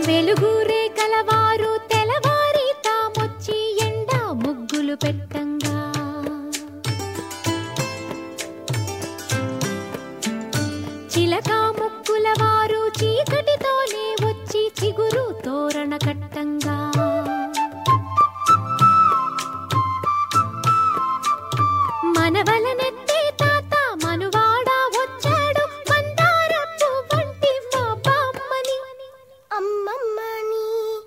వెలుగురే కలవారు తెలవారి తామొచ్చి ఎండ ముగ్గులు పెట్టంగా చిలక ముక్కుల వారు చీకటితోనే వచ్చి చిగురు తోరణ కట్టంగా మనవలనెత్తే తాత మనువాడ వచ్చాడు మందారపు వంటి మా బామ్మని అమ్మమ్మని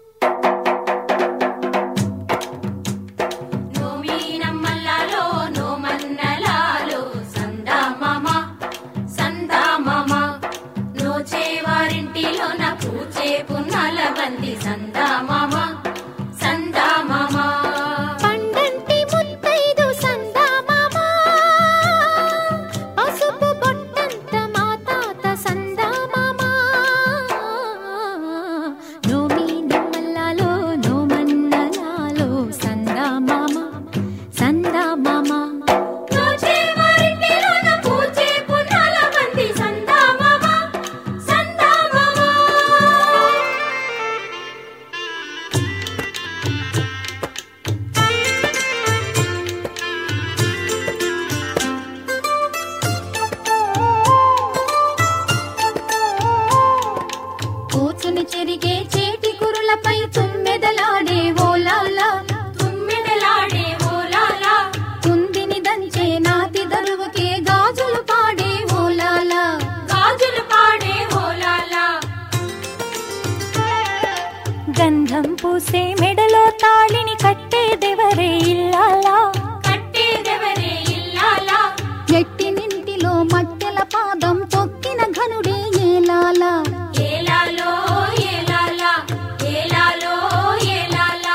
నోమీనమ్మల్లాలో నోమన్నలాలో సందామామ సందామామ నోచేవారింటిలో నా పూచే పున్నాల బంది సందామామ సందామామ పండంటి ముత్తైదు సందామామ పసుపు బొట్టంత మా తాత సందామామ నోమి నమ్మల్లాలో నోమన్నలాలో సందామామ సందామామ నోచేవారింటిలో నా పూచే పున్నాల బంది సందామామ సందామామ కూర్చుని చెరిగే చేటి కురులపై తుమ్మెదలాడే ఓలాలా తుమ్మెదలాడే ఓలాలా కుందిని దంచే నాతి దరువుకే గాజులు పాడే ఓలాలా గాజులు పాడే ఓలాలా గంధం పూసే మెడలో తాళిని కట్టేదెవరే ఇల్లాలా కట్టేదెవరే ఇల్లాలా ఎట్టినింటిలో మట్టెల పాదం తొక్కిన ఘనుడే ఏలాలా ఏలాలో ఏలాలా ఏలాలో ఏలాలా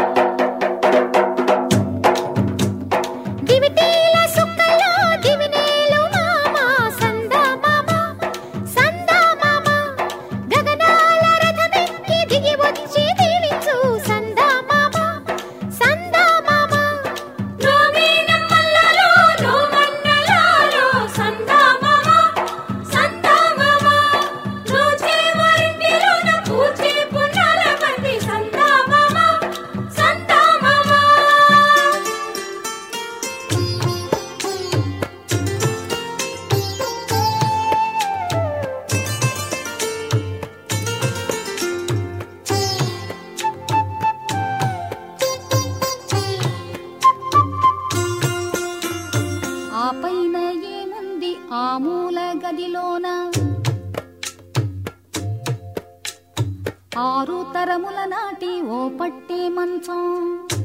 దివిటీల సుక్కల్లో దివినేలు మామ సందా మామ సందా మామ గగనాల రథమెక్కి దిగి వచ్చి దీవించు సందా మామ సందా మామ నోమీనమ్మల్లాలో నోమన్నలాలో సందామామ సందామామ నోచేవారింటిలో నా పూచే పున్నాల బంది సందామామ సందామామ ఆ పైన ఏముంది ఆ మూల గదిలోన ఆరు తరముల నాటి ఓ పట్టే మంచం